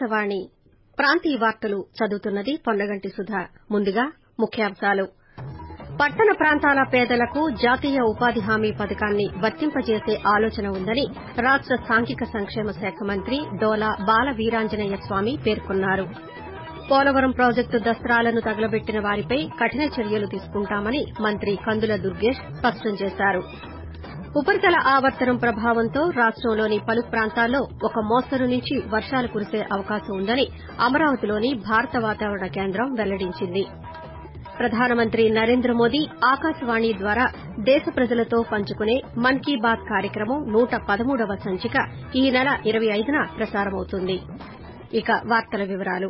ఆకాశవాణి ప్రాంతీయ వార్తలు చదువుతున్నది పొన్నగంటి సుధ ముందుగా ముఖ్యాంశాలు పట్టణ ప్రాంతాల పేదలకు జాతీయ ఉపాధి హామీ పథకాన్ని వర్తింపజేసే ఆలోచన ఉందని రాష్ట సాంఘిక సంక్షేమ శాఖ మంత్రి డోలా బాల వీరాంజనేయ స్వామి పేర్కొన్నారు పోలవరం ప్రాజెక్టు దస్త్రాలను తగలబెట్టిన వారిపై కఠిన చర్యలు తీసుకుంటామని మంత్రి కందుల దుర్గేష్ స్పష్టం చేశారు ఉపరితల ఆవర్తనం ప్రభావంతో రాష్టంలోని పలు ప్రాంతాల్లో ఒక మోస్తరు నుంచి వర్షాలు కురిసే అవకాశం ఉందని అమరావతిలోని భారత వాతావరణ కేంద్రం వెల్లడించింది ప్రధానమంత్రి నరేంద్ర మోదీ ఆకాశవాణి ద్వారా దేశ ప్రజలతో పంచుకునే మన్ కీ బాత్ కార్యక్రమం నూట పదమూడవ సంచిక ఈ నెల ఇరవై ఐదున ప్రసారమవుతుంది ఇక వార్తల వివరాలు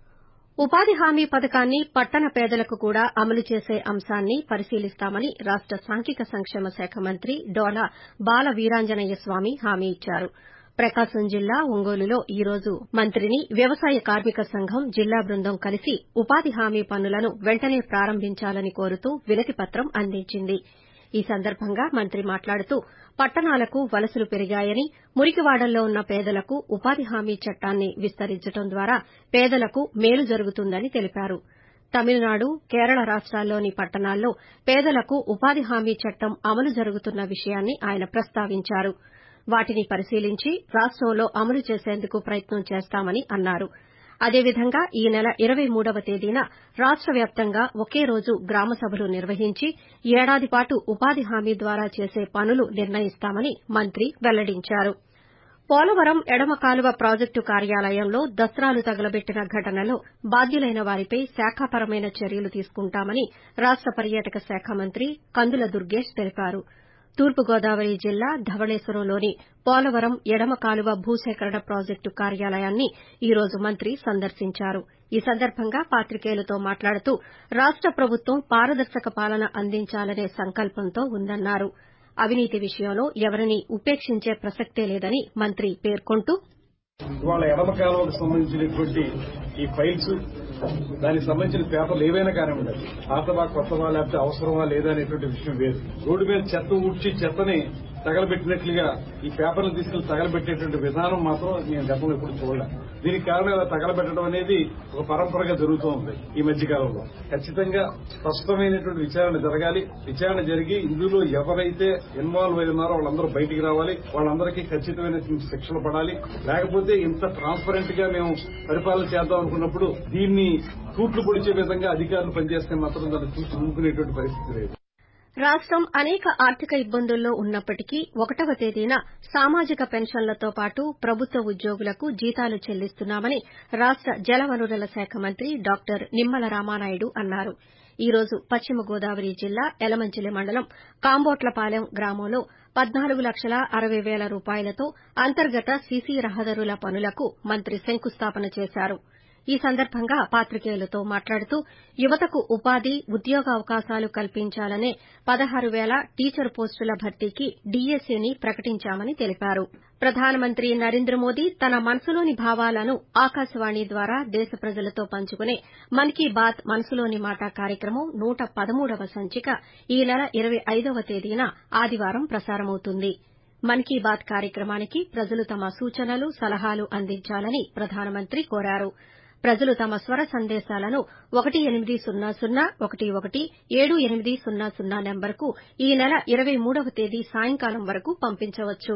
ఉపాధి హామీ పథకాన్ని పట్టణ పేదలకు కూడా అమలు చేసే అంశాన్ని పరిశీలిస్తామని రాష్ట సాంఘిక సంక్షేమ శాఖ మంత్రి డోలా బాల వీరాంజనేయ స్వామి హామీ ఇచ్చారు ప్రకాశం జిల్లా ఒంగోలులో ఈ రోజు మంత్రిని వ్యవసాయ కార్మిక సంఘం జిల్లా బృందం కలిసి ఉపాధి హామీ పనులను వెంటనే ప్రారంభించాలని కోరుతూ వినతి పత్రం అందించింది ఈ సందర్భంగా మంత్రి మాట్లాడుతూ పట్టణాలకు వలసలు పెరిగాయని మురికివాడల్లో ఉన్న పేదలకు ఉపాధి హామీ చట్టాన్ని విస్తరించడం ద్వారా పేదలకు మేలు జరుగుతుందని తెలిపారు తమిళనాడు కేరళ రాష్టాల్లోని పట్టణాల్లో పేదలకు ఉపాధి హామీ చట్టం అమలు జరుగుతున్న విషయాన్ని ఆయన ప్రస్తావించారు వాటిని పరిశీలించి రాష్టంలో అమలు చేసేందుకు ప్రయత్నం చేస్తామని అన్నారు అదేవిధంగా ఈ నెల ఇరవై మూడవ తేదీన రాష్ట వ్యాప్తంగా ఒకే రోజు గ్రామ సభలు నిర్వహించి ఏడాది పాటు ఉపాధి హామీ ద్వారా చేసే పనులు నిర్ణయిస్తామని మంత్రి వెల్లడించారు పోలవరం ఎడమ కాలువ ప్రాజెక్టు కార్యాలయంలో దస్త్రాలు తగలబెట్టిన ఘటనలో బాధ్యులైన వారిపై శాఖాపరమైన చర్యలు తీసుకుంటామని రాష్ట పర్యాటక శాఖ మంత్రి కందుల దుర్గేష్ తెలిపారు తూర్పుగోదావరి జిల్లా ధవళేశ్వరంలోని పోలవరం ఎడమ కాలువ భూసేకరణ ప్రాజెక్టు కార్యాలయాన్ని ఈ రోజు మంత్రి సందర్శించారు ఈ సందర్భంగా పాత్రికేయులతో మాట్లాడుతూ రాష్ట ప్రభుత్వం పారదర్శక పాలన అందించాలనే సంకల్పంతో ఉందన్నారు అవినీతి విషయంలో ఎవరినీ ఉపేక్షించే ప్రసక్తే లేదని మంత్రి పేర్కొంటూ ఇవాళ ఎడమ కాలువకు సంబంధించినటువంటి ఈ ఫైల్స్ దానికి సంబంధించిన పేపర్లు ఏవైనా కానివ్వండి పాతవా కొత్తవా లేకపోతే అవసరమా లేదా అనేటువంటి విషయం వేరు రోడ్డు మీద చెత్త ఊడ్చి చెత్తని తగలబెట్టినట్లుగా ఈ పేపర్లు తీసుకెళ్లి తగలబెట్టేటువంటి విధానం మాత్రం నేను గతంలో ఎప్పుడు చూడలేదు దీనికి కారణం ఇలా తగలబెట్టడం అనేది ఒక పరంపరగా జరుగుతూ ఉంది ఈ మధ్య కాలంలో ఖచ్చితంగా స్పష్టమైనటువంటి విచారణ జరగాలి విచారణ జరిగి ఇందులో ఎవరైతే ఇన్వాల్వ్ అయి ఉన్నారో వాళ్ళందరూ బయటికి రావాలి వాళ్ళందరికీ ఖచ్చితమైన శిక్షలు పడాలి లేకపోతే ఇంత ట్రాన్స్పరెంట్ గా మేము పరిపాలన చేద్దాం అనుకున్నప్పుడు దీన్ని తూట్లు పొడిచే విధంగా అధికారులు పనిచేస్తే మాత్రం దాన్ని చూసి ఊరుకునేటువంటి పరిస్థితి లేదు రాష్టం అనేక ఆర్థిక ఇబ్బందుల్లో ఉన్నప్పటికీ ఒకటవ తేదీన సామాజిక పెన్షన్లతో పాటు ప్రభుత్వ ఉద్యోగులకు జీతాలు చెల్లిస్తున్నామని రాష్ట జలవనరుల శాఖ మంత్రి డాక్టర్ నిమ్మల రామానాయుడు అన్నారు ఈ రోజు పశ్చిమ గోదావరి జిల్లా ఎలమంచిలి మండలం కాంబోట్లపాలెం గ్రామంలో పద్నాలుగు లక్షల అరవై పేల రూపాయలతో అంతర్గత సీసీ రహదారుల పనులకు మంత్రి శంకుస్థాపన చేశారు ఈ సందర్భంగా పాత్రికేయులతో మాట్లాడుతూ యువతకు ఉపాధి ఉద్యోగావకాశాలు కల్పించాలనే పదహారు పేల టీచర్ పోస్టుల భర్తీకి డీఎస్సీని ప్రకటించామని తెలిపారు ప్రధానమంత్రి నరేంద్ర మోదీ తన మనసులోని భావాలను ఆకాశవాణి ద్వారా దేశ ప్రజలతో పంచుకునే మన్ కీ బాత్ మనసులోని మాట కార్యక్రమం నూట పదమూడవ సంచిక ఈ నెల ఇరవై ఐదవ తేదీన ఆదివారం ప్రసారమవుతుంది మన్ కీ బాత్ కార్యక్రమానికి ప్రజలు తమ సూచనలు సలహాలు అందించాలని ప్రధానమంత్రి కోరారు ప్రజలు తమ స్వర సందేశాలను ఒకటి ఎనిమిది సున్నా సున్నా ఒకటి ఒకటి ఏడు ఎనిమిది సున్నా సున్నా నెంబర్కు ఈ నెల ఇరవై మూడవ తేదీ సాయంకాలం వరకు పంపించవచ్చు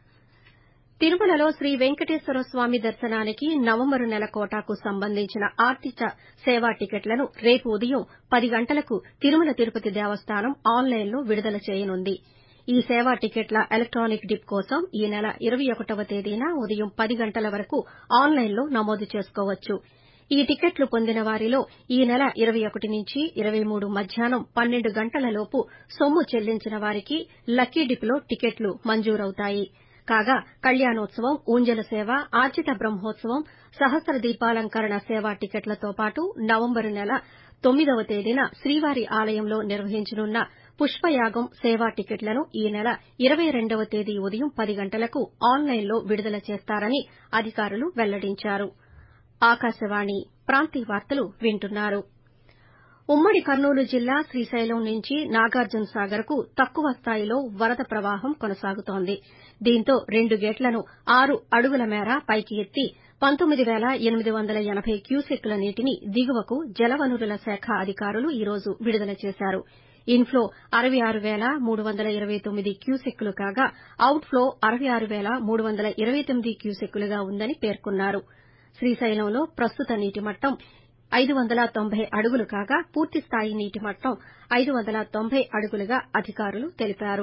తిరుమలలో శ్రీ వెంకటేశ్వర స్వామి దర్శనానికి నవంబరు నెల కోటాకు సంబంధించిన ఆర్జిత సేవా టికెట్లను రేపు ఉదయం పది గంటలకు తిరుమల తిరుపతి దేవస్థానం ఆన్లైన్లో విడుదల చేయనుంది ఈ సేవా టికెట్ల ఎలక్టానిక్ డిప్ కోసం ఈ నెల ఇరవై ఒకటవ తేదీన ఉదయం పది గంటల వరకు ఆన్లైన్లో నమోదు చేసుకోవచ్చు ఈ టికెట్లు పొందిన వారిలో ఈ నెల ఇరవై ఒకటి నుంచి ఇరవై మూడు మధ్యాహ్నం పన్నెండు గంటలలోపు సొమ్ము చెల్లించిన వారికి లక్కీ డిప్లో టికెట్లు మంజూరవుతాయి కాగా కళ్యాణోత్సవం ఊంజల సేవ ఆర్జిత బ్రహ్మోత్సవం సహస్ర దీపాలంకరణ సేవా టికెట్లతో పాటు నవంబరు నెల తొమ్మిదవ తేదీన శ్రీవారి ఆలయంలో నిర్వహించనున్న పుష్పయాగం సేవా టికెట్లను ఈ నెల ఇరవై రెండవ తేదీ ఉదయం పది గంటలకు ఆన్లైన్లో విడుదల చేస్తారని అధికారులు వెల్లడించారు ఆకాశవాణి ప్రాంతీయ వార్తలు వింటున్నారు ఉమ్మడి కర్నూలు జిల్లా శ్రీశైలం నుంచి నాగార్జున సాగర్ కు తక్కువ స్థాయిలో వరద ప్రవాహం కొనసాగుతోంది దీంతో రెండు గేట్లను ఆరు అడుగుల మేర పైకి ఎత్తి పంతొమ్మిది పేల ఎనిమిది వందల ఎనబై క్యూసెక్కుల నీటిని దిగువకు జలవనరుల శాఖ అధికారులు ఈ రోజు విడుదల చేశారు ఇన్ఫ్లో అరవై ఆరు పేల మూడు వందల ఇరవై తొమ్మిది క్యూసెక్కులు కాగా అవుట్ఫ్లో అరవై ఆరు పేల మూడు వందల ఇరవై తొమ్మిది క్యూసెక్కులుగా ఉందని పేర్కొన్నారు శ్రీశైలంలో ప్రస్తుత నీటి మట్టం ఐదు వందల తొంభై అడుగులు కాగా పూర్తిస్థాయి నీటి మట్టం ఐదు వందల తొంభై అడుగులుగా అధికారులు తెలిపారు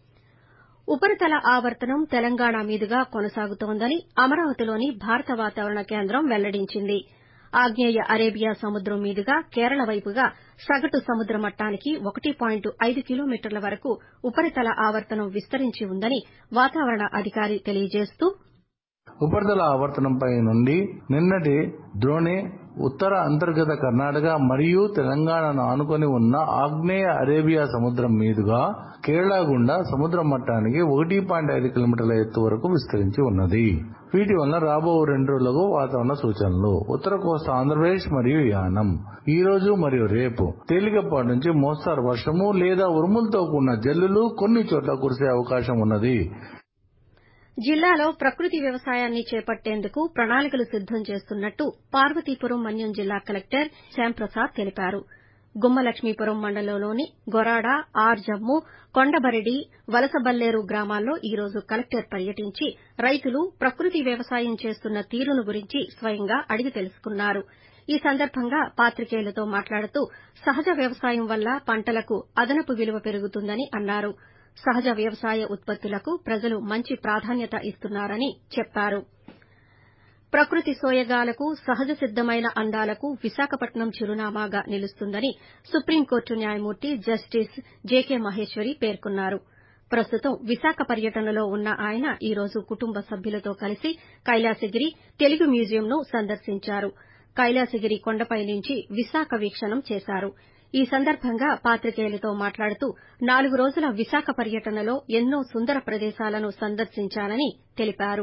ఉపరితల ఆవర్తనం తెలంగాణ మీదుగా కొనసాగుతోందని అమరావతిలోని భారత వాతావరణ కేంద్రం వెల్లడించింది ఆగ్నేయ అరేబియా సముద్రం మీదుగా కేరళ వైపుగా సగటు సముద్ర మట్టానికి ఒకటి పాయింట్ ఐదు కిలోమీటర్ల వరకు ఉపరితల ఆవర్తనం విస్తరించి ఉందని వాతావరణ అధికారి తెలియజేస్తూ ఉపరితల ఆవర్తనంపై నుండి నిన్నటి ద్రోణి ఉత్తర అంతర్గత కర్ణాటక మరియు తెలంగాణను ఆనుకొని ఉన్న ఆగ్నేయ అరేబియా సముద్రం మీదుగా కేరళ గుండా సముద్ర మట్టానికి ఒకటి పాయింట్ ఐదు కిలోమీటర్ల ఎత్తు వరకు విస్తరించి ఉన్నది వీటి వల్ల రాబో రెండు రోజులకు వాతావరణ సూచనలు ఉత్తర కోస్తా ఆంధ్రప్రదేశ్ మరియు యానం ఈ రోజు మరియు రేపు తేలికపాటి నుంచి మోస్తారు వర్షము లేదా ఉరుములతో కూడిన జల్లులు కొన్ని చోట్ల కురిసే అవకాశం ఉన్నది జిల్లాలో ప్రకృతి వ్యవసాయాన్ని చేపట్టేందుకు ప్రణాళికలు సిద్దం చేస్తున్నట్టు పార్వతీపురం మన్యం జిల్లా కలెక్టర్ శ్యాంప్రసాద్ తెలిపారు గుమ్మలక్ష్మీపురం మండలంలోని గొరాడ ఆర్ జమ్ము కొండబరిడి వలసబల్లేరు గ్రామాల్లో ఈ రోజు కలెక్టర్ పర్యటించి రైతులు ప్రకృతి వ్యవసాయం చేస్తున్న తీరును గురించి స్వయంగా అడిగి తెలుసుకున్నారు ఈ సందర్భంగా పాత్రికేయులతో మాట్లాడుతూ సహజ వ్యవసాయం వల్ల పంటలకు అదనపు విలువ పెరుగుతుందని అన్నారు సహజ వ్యవసాయ ఉత్పత్తులకు ప్రజలు మంచి ప్రాధాన్యత ఇస్తున్నారని చెప్పారు ప్రకృతి సోయగాలకు సహజ సిద్దమైన అందాలకు విశాఖపట్నం చిరునామాగా నిలుస్తుందని సుప్రీంకోర్టు న్యాయమూర్తి జస్టిస్ జేకే మహేశ్వరి పేర్కొన్నారు ప్రస్తుతం విశాఖ పర్యటనలో ఉన్న ఆయన ఈ రోజు కుటుంబ సభ్యులతో కలిసి కైలాసగిరి తెలుగు మ్యూజియంను సందర్శించారు కైలాసగిరి కొండపై నుంచి విశాఖ వీక్షణం చేశారు ఈ సందర్భంగా పాత్రికేయులతో మాట్లాడుతూ నాలుగు రోజుల విశాఖ పర్యటనలో ఎన్నో సుందర ప్రదేశాలను సందర్శించానని తెలిపారు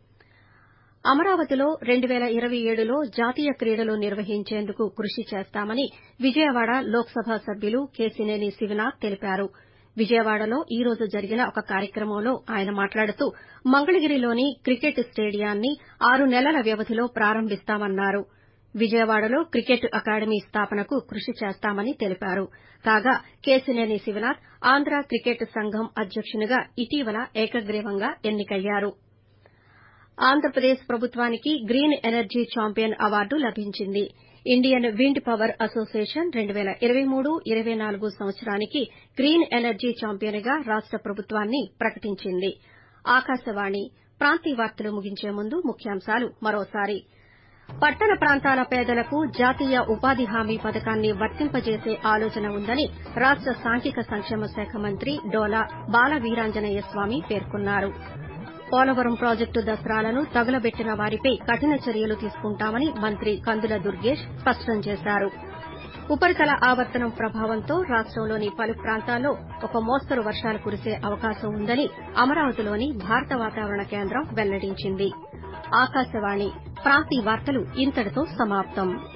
అమరావతిలో రెండు పేల ఇరవై ఏడులో జాతీయ క్రీడలు నిర్వహించేందుకు కృషి చేస్తామని విజయవాడ లోక్సభ సభ్యులు కేశినేని శివనాథ్ తెలిపారు విజయవాడలో ఈ రోజు జరిగిన ఒక కార్యక్రమంలో ఆయన మాట్లాడుతూ మంగళగిరిలోని క్రికెట్ స్టేడియాన్ని ఆరు నెలల వ్యవధిలో ప్రారంభిస్తామన్నారు విజయవాడలో క్రికెట్ అకాడమీ స్థాపనకు కృషి చేస్తామని తెలిపారు కాగా కేశినేని శివనాథ్ ఆంధ్ర క్రికెట్ సంఘం అధ్యకునిగా ఇటీవల ఏకగ్రీవంగా ఎన్నికయ్యారు ఆంధ్రప్రదేశ్ ప్రభుత్వానికి గ్రీన్ ఎనర్జీ ఛాంపియన్ అవార్డు లభించింది ఇండియన్ విండ్ పవర్ అసోసియేషన్ రెండు పేల ఇరవై మూడు ఇరవై నాలుగు సంవత్సరానికి గ్రీన్ ఎనర్జీ ఛాంపియన్ గా రాష్ట ప్రభుత్వాన్ని ప్రకటించింది ఆకాశవాణి ప్రాంతీయ వార్తలు ముగించే ముందు ముఖ్యాంశాలు మరోసారి పట్టణ ప్రాంతాల పేదలకు జాతీయ ఉపాధి హామీ పథకాన్ని వర్తింపజేసే ఆలోచన ఉందని రాష్ట సాంఘిక సంక్షేమ శాఖ మంత్రి డోలా బాల వీరాంజనేయ స్వామి పేర్కొన్నారు పోలవరం ప్రాజెక్టు దసరాలను తగులబెట్టిన వారిపై కఠిన చర్యలు తీసుకుంటామని మంత్రి కందుల దుర్గేష్ స్పష్టం చేశారు ఉపరితల ఆవర్తనం ప్రభావంతో రాష్టంలోని పలు ప్రాంతాల్లో ఒక మోస్తరు వర్షాలు కురిసే అవకాశం ఉందని అమరావతిలోని భారత వాతావరణ కేంద్రం వెల్లడించింది ఆకాశవాణి ప్రాంతీయ వార్తలు ఇంతటితో సమాప్తం